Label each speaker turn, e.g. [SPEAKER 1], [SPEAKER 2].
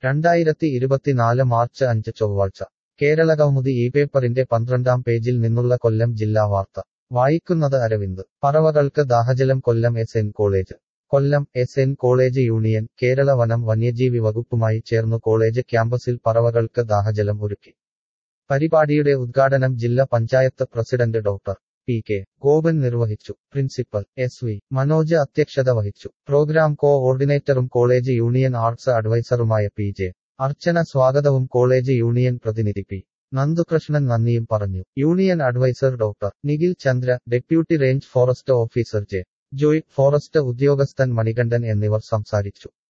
[SPEAKER 1] രണ്ടായിരത്തി ഇരുപത്തിനാല് മാർച്ച് അഞ്ച് ചൊവ്വാഴ്ച കേരളകൗമുദി ഈ പേപ്പറിന്റെ പന്ത്രണ്ടാം പേജിൽ നിന്നുള്ള കൊല്ലം ജില്ലാ വാർത്ത വായിക്കുന്നത് അരവിന്ദ് പറവകൾക്ക് ദാഹജലം Kollam S N college Kollam S N college union Kerala വനം വന്യജീവി വകുപ്പുമായി ചേർന്നു കോളേജ് ക്യാമ്പസിൽ പറവകൾക്ക് ദാഹജലം ഒരുക്കി പരിപാടിയുടെ ഉദ്ഘാടനം ജില്ലാ panchayat president doctor P K Gopan നിർവഹിച്ചു പ്രിൻസിപ്പൽ എസ് വി മനോജ് അധ്യക്ഷത വഹിച്ചു പ്രോഗ്രാം കോ ഓർഡിനേറ്ററും കോളേജ് യൂണിയൻ ആർട്സ് അഡ്വൈസറുമായ പി ജെ അർച്ചന സ്വാഗതവും കോളേജ് യൂണിയൻ പ്രതിനിധി പി നന്ദുകൃഷ്ണൻ നന്ദിയും പറഞ്ഞു union adviser doctor Nikhil Chandra deputy range forest officer J Joy forest ഉദ്യോഗസ്ഥൻ മണികണ്ഠൻ എന്നിവർ സംസാരിച്ചു